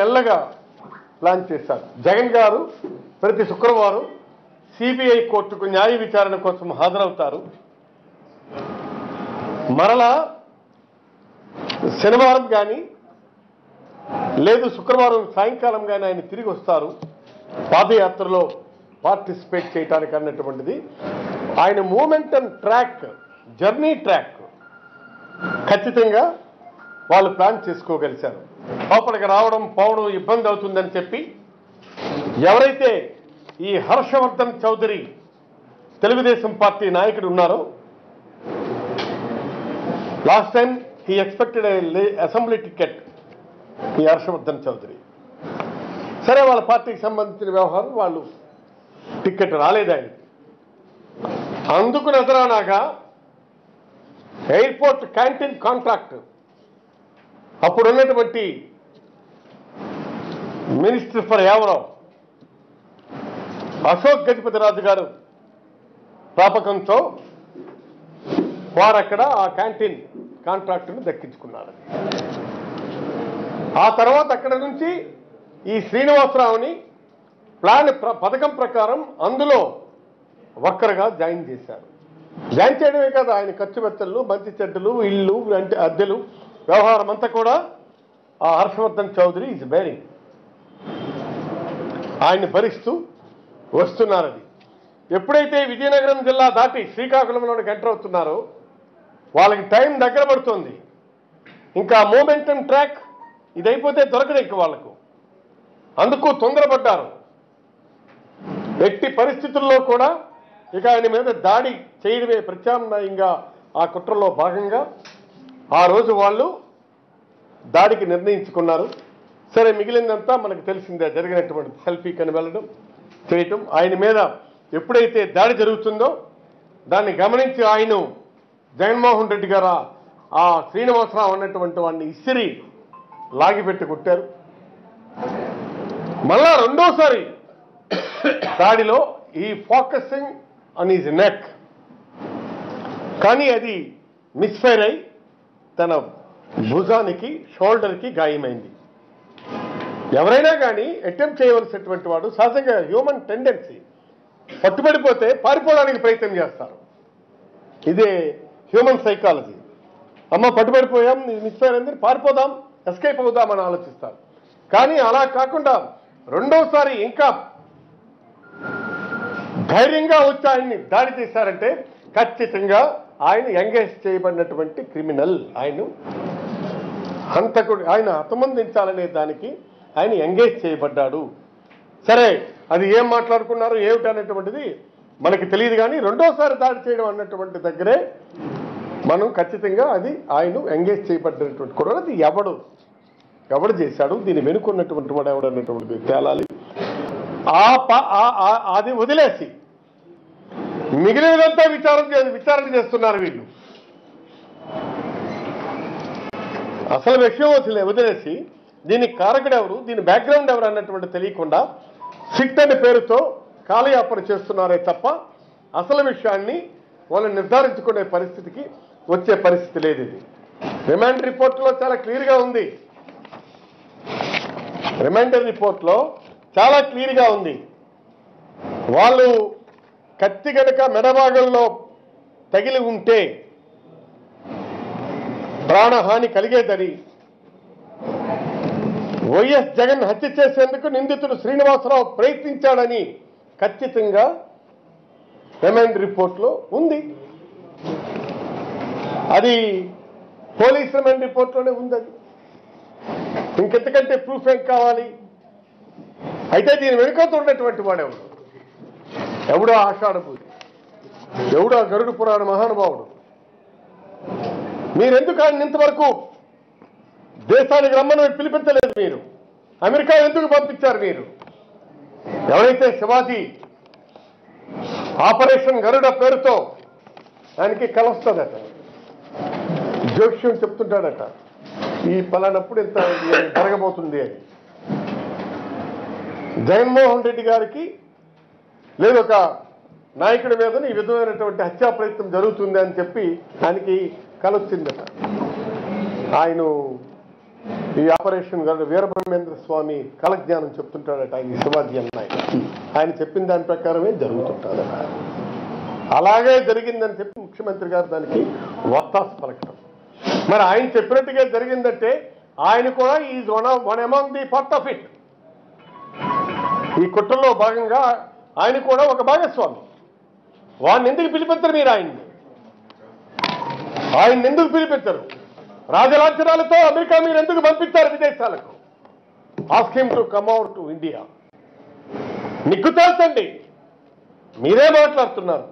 నెలలుగా ప్లాన్ చేశారు జగన్ గారు ప్రతి శుక్రవారం సిబిఐ కోర్టుకు న్యాయ విచారణ కోసం హాజరవుతారు మరలా శనివారం కానీ లేదు శుక్రవారం సాయంకాలం కానీ ఆయన తిరిగి వస్తారు పాదయాత్రలో పార్టిసిపేట్ చేయడానికి అన్నటువంటిది ఆయన మూమెంటం ట్రాక్ జర్నీ ట్రాక్ ఖచ్చితంగా వాళ్ళు ప్లాన్ చేసుకోగలిశారు లోపలికి రావడం పోవడం ఇబ్బంది అవుతుందని చెప్పి ఎవరైతే ఈ హర్షవర్ధన్ చౌదరి తెలుగుదేశం పార్టీ నాయకుడు ఉన్నారో last time he expected assembly ticket ఈ హర్షవర్ధన్ చౌదరి సరే వాళ్ళ పార్టీకి సంబంధించిన వ్యవహారం వాళ్ళు టికెట్ రాలేదు ఆయన అందుకు నజరానాగా ఎయిర్పోర్ట్ క్యాంటీన్ కాంట్రాక్ట్ అప్పుడు ఉన్నటువంటి మినిస్టర్ ఫర్ యావరావు అశోక్ గజపతి రాజు గారు ప్రాపకంతో వారు అక్కడ ఆ క్యాంటీన్ కాంట్రాక్టును దక్కించుకున్నారు ఆ తర్వాత అక్కడ నుంచి ఈ శ్రీనివాసరావుని ప్లాన్ ప్ర- పథకం ప్రకారం అందులో వర్కర్గా జాయిన్ చేశారు జాయిన్ చేయడమే కాదు ఆయన ఖర్చు వెత్తలు మంచి చెడ్డలు ఇల్లు అంటే అద్దెలు వ్యవహారం అంతా కూడా ఆ హర్షవర్ధన్ చౌదరి ఈజ్ బేరింగ్ ఆయన్ని భరిస్తూ వస్తున్నారని ఎప్పుడైతే విజయనగరం జిల్లా దాటి శ్రీకాకుళంలోకి ఎంటర్ అవుతున్నారో వాళ్ళకి టైం దగ్గర పడుతుంది ఇంకా మూమెంటం ట్రాక్ ఇది అయిపోతే దొరకదు ఇంక వాళ్ళకు అందుకు తొందరపడ్డారు ఎట్టి పరిస్థితుల్లో కూడా ఇక ఆయన మీద దాడి చేయడమే ప్రత్యామ్నాయంగా ఆ కుట్రలో భాగంగా ఆ రోజు వాళ్ళు దాడికి నిర్ణయించుకున్నారు సరే మిగిలిందంతా మనకు తెలిసిందే జరిగినటువంటి సెల్ఫీ కని వెళ్ళడం చేయటం ఆయన మీద ఎప్పుడైతే దాడి జరుగుతుందో దాన్ని గమనించి ఆయన జగన్మోహన్ రెడ్డి గారు ఆ- ఆ శ్రీనివాసరావు అన్నటువంటి వాడిని ఇసిరి లాగిపెట్టి కొట్టారు మళ్ళా రెండోసారి దాడిలో ఈ ఫోకసింగ్ ఆన్ ఈజ్ నెక్ కానీ అది మిస్ఫైర్ అయి తన భుజానికి షోల్డర్కి గాయమైంది ఎవరైనా కానీ అటెంప్ట్ చేయవలసినటువంటి వాడు సహజంగా హ్యూమన్ టెండెన్సీ పట్టుబడిపోతే పారిపోవడానికి ప్రయత్నం చేస్తారు ఇదే హ్యూమన్ సైకాలజీ అమ్మ పట్టుబడిపోయాం ఇది మిస్ఫైర్ అయింది పారిపోదాం ఎస్కేప్ అవుదామని ఆలోచిస్తారు కానీ అలా కాకుండా రెండోసారి ఇంకా ధైర్యంగా వచ్చి ఆయన్ని దాడి చేశారంటే ఖచ్చితంగా ఆయన ఎంగేజ్ చేయబడినటువంటి క్రిమినల్ ఆయన హంతకుడు ఆయన హతమందించాలనే దానికి ఆయన ఎంగేజ్ చేయబడ్డాడు సరే అది ఏం మాట్లాడుకున్నారు ఏమిటి అనేటువంటిది మనకి తెలియదు కానీ రెండోసారి దాడి చేయడం అన్నటువంటి దగ్గరే మనం ఖచ్చితంగా అది ఆయన ఎంగేజ్ చేయబడినటువంటి కూడా అది ఎవడు ఎవడు చేశాడు దీన్ని వెనుకున్నటువంటి వాడు ఎవడు అన్నటువంటిది తేలాలి ఆ ప- ఆ- ఆ- అది వదిలేసి మిగిలినదంతా విచారం చే- విచారణ చేస్తున్నారు వీళ్ళు అసలు విషయం వదిలే వదిలేసి దీనికి కారకుడు ఎవరు దీని బ్యాక్గ్రౌండ్ ఎవరు అన్నటువంటి తెలియకుండా సిట్ అనే పేరుతో కాలయాపన చేస్తున్నారే తప్ప అసలు విషయాన్ని వాళ్ళు నిర్ధారించుకునే పరిస్థితికి వచ్చే పరిస్థితి లేదు ఇది రిమాండ్ రిపోర్ట్లో చాలా క్లియర్గా ఉంది రిమైండర్ రిపోర్ట్లో చాలా క్లియర్గా ఉంది వాళ్ళు కత్తి గనక మెడభాగంలో తగిలి ఉంటే ప్రాణహాని కలిగేదని వైఎస్ జగన్ హత్య చేసేందుకు నిందితుడు శ్రీనివాసరావు ప్రయత్నించాడని ఖచ్చితంగా రిమైండ్ రిపోర్ట్లో ఉంది అది పోలీస్ రిమైండ్ రిపోర్ట్లోనే ఉంది అది ఇంకెంతకంటే ప్రూఫ్ ఏం కావాలి అయితే దీని వెనుకతో ఉన్నటువంటి వాడెవడు ఎవడో ఆషాఢభూతి ఎవడో ఆ గరుడు పురాణ మహానుభావుడు మీరెందుకు ఆయన ఇంతవరకు దేశానికి రమ్మని పిలిపించలేదు మీరు అమెరికా ఎందుకు పంపించారు మీరు ఎవరైతే శివాజీ ఆపరేషన్ గరుడ పేరుతో ఆయనకి కలొస్తుందట జోక్ష్యం చెప్తుంటాడట ఈ పలానప్పుడు ఇంత జరగబోతుంది అని జగన్మోహన్ రెడ్డి గారికి లేదు ఒక నాయకుడి మీద ఈ విధమైనటువంటి హత్యా ప్రయత్నం జరుగుతుంది అని చెప్పి ఆయనకి కలొచ్చిందట ఆయన ఈ ఆపరేషన్ గారు వీరబ్రహ్మేంద్ర స్వామి కలజ్ఞానం చెప్తుంటాడట ఆయన శివాజీ అన్నాయి ఆయన చెప్పిన దాని ప్రకారమే జరుగుతుంటాడట అలాగే జరిగిందని చెప్పి ముఖ్యమంత్రి గారు దానికి వత్తాసు పలకడం మరి ఆయన చెప్పినట్టుగా జరిగిందంటే ఆయన కూడా ఈ one one among the part of it ఈ కుట్రలో భాగంగా ఆయన కూడా ఒక భాగస్వామి వాడిని ఎందుకు పిలిపించరు మీరు ఆయన్ని ఆయన ఎందుకు పిలిపించరు రాజలాంఛనాలతో అమెరికా మీరు ఎందుకు పంపించారు విదేశాలకు ask him to come out to India నిగ్గు తెలుసండి మీరే మాట్లాడుతున్నారు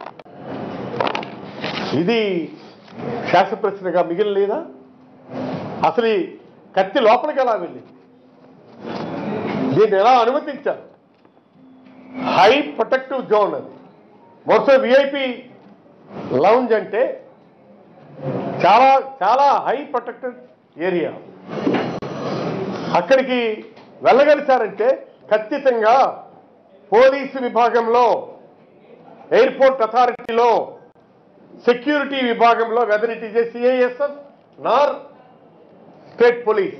ఇది శాసన ప్రశ్నగా మిగిలిలేదా అసలు ఈ కత్తి లోపలికి ఎలా వెళ్ళింది దీన్ని ఎలా అనుమతించారు హై ప్రొటెక్టివ్ జోన్ అది మొత్తం విఐపి లౌంజ్ అంటే చాలా చాలా హై ప్రొటెక్టెడ్ ఏరియా అక్కడికి వెళ్ళగలిచారంటే ఖచ్చితంగా పోలీసు విభాగంలో ఎయిర్పోర్ట్ అథారిటీలో సెక్యూరిటీ విభాగంలో whether it is a CISF nor state police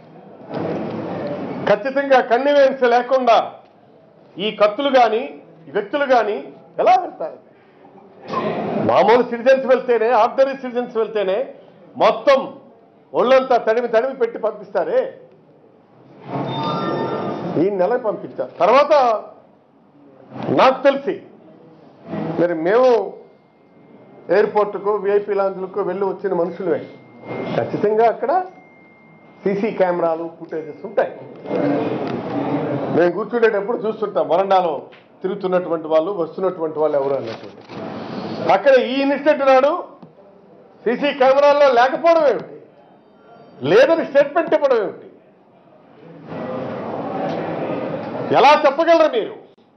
ఖచ్చితంగా కన్నివేన్స్ లేకుండా ఈ కత్తులు కానీ వ్యక్తులు కానీ ఎలా వెళ్తారు మామూలు సిటిజన్స్ వెళ్తేనే ఆర్డరీ సిటిజన్స్ వెళ్తేనే మొత్తం ఒళ్ళంతా తడిమి తడిమి పెట్టి పంపిస్తారే ఈ నెల పంపించారు తర్వాత నాకు తెలిసి మరి మేము ఎయిర్పోర్ట్కు విఐపి లాంజ్లకు వెళ్ళి వచ్చిన మనుషులే ఖచ్చితంగా అక్కడ సీసీ కెమెరాలు ఫుటేజెస్ ఉంటాయి మేము కూర్చునేటప్పుడు చూస్తుంటాం వరండాలో తిరుగుతున్నటువంటి వాళ్ళు వస్తున్నటువంటి వాళ్ళు ఎవరు అన్నటువంటి అక్కడ ఈ ఇన్సిడెంట్ నాడు సీసీ కెమెరాల్లో లేకపోవడం ఏమిటి లేదని స్టేట్మెంట్ ఇవ్వడం ఏమిటి ఎలా చెప్పగలరు మీరు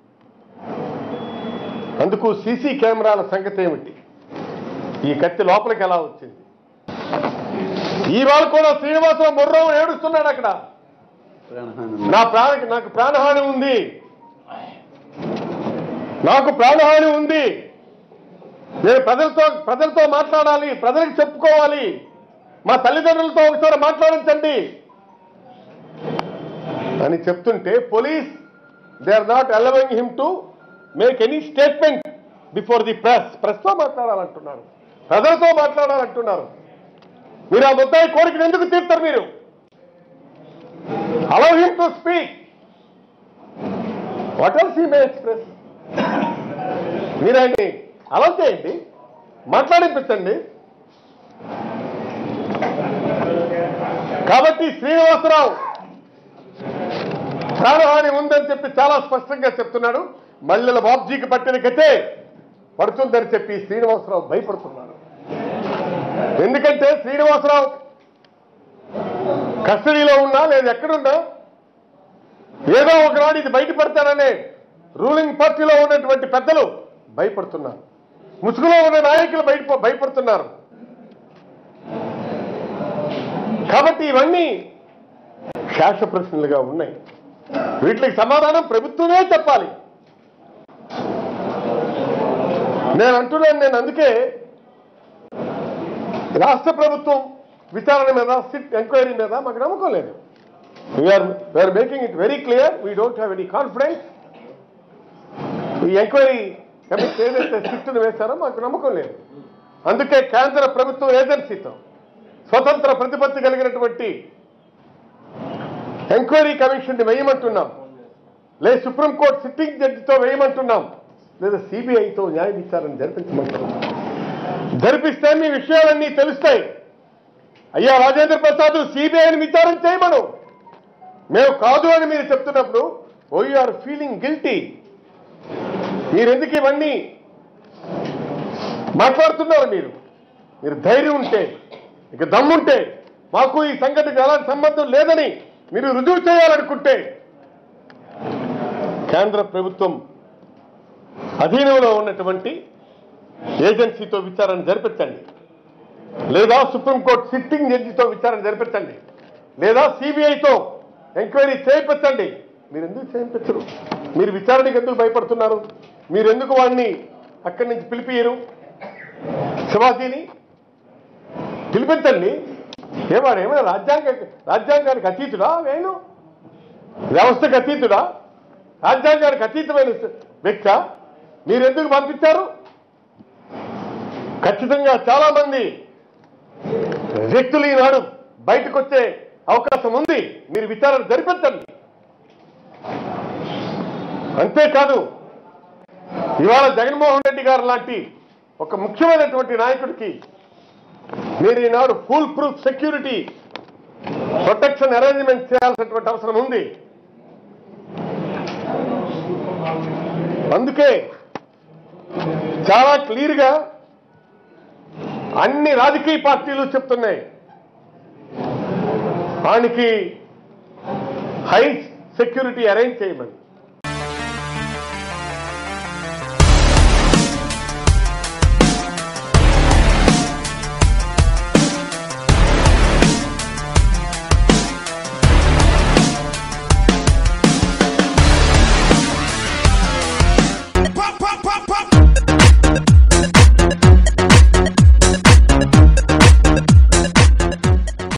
అందుకు సీసీ కెమెరాల సంగతి ఏమిటి ఈ కత్తి లోపలికి ఎలా వచ్చింది ఇవాళ కూడా శ్రీనివాసరావు ముర్రం ఏడుస్తున్నాడు అక్కడ ప్రాణహాని నా ప్రాణ నాకు ప్రాణహాని ఉంది నాకు ప్రాణహాని ఉంది నేను ప్రజలతో ప్రజలతో మాట్లాడాలి ప్రజలకు చెప్పుకోవాలి మా తల్లిదండ్రులతో ఒకసారి మాట్లాడించండి అని చెప్తుంటే police they are not allowing him to make any statement before the press ప్రెస్తో మాట్లాడాలంటున్నారు ప్రజలతో మాట్లాడాలంటున్నారు మీరు ఆ ముద్దాయి కోరికను ఎందుకు తీర్తారు మీరు allow him to speak what else he may express మీరు ఆయన్ని అలౌ చేయండి మాట్లాడించండి కాబట్టి శ్రీనివాసరావు ప్రాణహాని ఉందని చెప్పి చాలా స్పష్టంగా చెప్తున్నాడు మల్లెల బాబ్జీకి పట్టిన గతే పడుతుందని చెప్పి శ్రీనివాసరావు భయపడుతున్నాడు ఎందుకంటే శ్రీనివాసరావు కస్టడీలో ఉన్నా లేదా ఎక్కడున్నా ఏదో ఒకనాడు ఇది బయటపడతారనే రూలింగ్ పార్టీలో ఉన్నటువంటి పెద్దలు భయపడుతున్నారు ముసుగులో ఉన్న నాయకులు బయట భయపడుతున్నారు కాబట్టి ఇవన్నీ శాస ప్రశ్నలుగా ఉన్నాయి వీటికి సమాధానం ప్రభుత్వమే చెప్పాలి నేను అంటున్నాను నేను అందుకే రాష్ట్ర ప్రభుత్వం విచారణ మీద సిట్ ఎంక్వైరీ మీద మాకు నమ్మకం లేదు we're we're making it very clear we don't have any confidence ఈ ఎంక్వైరీ కమిటీ ఏదైతే సిట్టును వేశారో మాకు నమ్మకం లేదు అందుకే కేంద్ర ప్రభుత్వం ఏజెన్సీతో స్వతంత్ర ప్రతిపత్తి కలిగినటువంటి ఎంక్వైరీ కమిషన్ ని వేయమంటున్నాం లేదా సుప్రీంకోర్టు సిట్టింగ్ జడ్జితో వేయమంటున్నాం లేదా సిబిఐతో న్యాయ విచారణ జరిపించమంటున్నాం జరిపిస్తే మీ విషయాలన్నీ తెలుస్తాయి అయ్యా రాజేంద్ర ప్రసాద్ సిబిఐని విచారణ చేయమను మేము కాదు అని మీరు చెప్తున్నప్పుడు ఓ ఆర్ ఫీలింగ్ గిల్టీ మీరెందుకు ఇవన్నీ మాట్లాడుతున్నారు మీరు మీరు ధైర్యం ఉంటే ఇక దమ్ముంటే మాకు ఈ సంఘటనకు ఎలాంటి సంబంధం లేదని మీరు రుజువు చేయాలనుకుంటే కేంద్ర ప్రభుత్వం అధీనంలో ఉన్నటువంటి ఏజెన్సీతో విచారణ జరిపించండి లేదా సుప్రీంకోర్టు సిట్టింగ్ జడ్జితో విచారణ జరిపించండి లేదా సిబిఐతో ఎంక్వైరీ చేయించండి మీరు ఎందుకు చేయించరు మీరు విచారణకి ఎందుకు భయపడుతున్నారు మీరు ఎందుకు వాడిని అక్కడి నుంచి పిలిపియరు శివాజీని పిలిపించండి ఏవాడు ఏమైనా రాజ్యాంగ రాజ్యాంగానికి అతీతుడా వేణు వ్యవస్థకు అతీతుడా రాజ్యాంగానికి అతీతమైన వ్యక్త మీరు ఎందుకు పంపించారు ఖచ్చితంగా చాలా మంది వ్యక్తులు ఈనాడు బయటకు వచ్చే అవకాశం ఉంది మీరు విచారణ జరిపించండి అంతేకాదు ఇవాళ జగన్మోహన్ రెడ్డి గారు లాంటి ఒక ముఖ్యమైనటువంటి నాయకుడికి మీరు ఈనాడు foolproof security protection arrangement చేయాల్సినటువంటి అవసరం ఉంది అందుకే చాలా క్లియర్గా అన్ని రాజకీయ పార్టీలు చెప్తున్నాయి ఆయనకి హై సెక్యూరిటీ అరేంజ్ చేయమని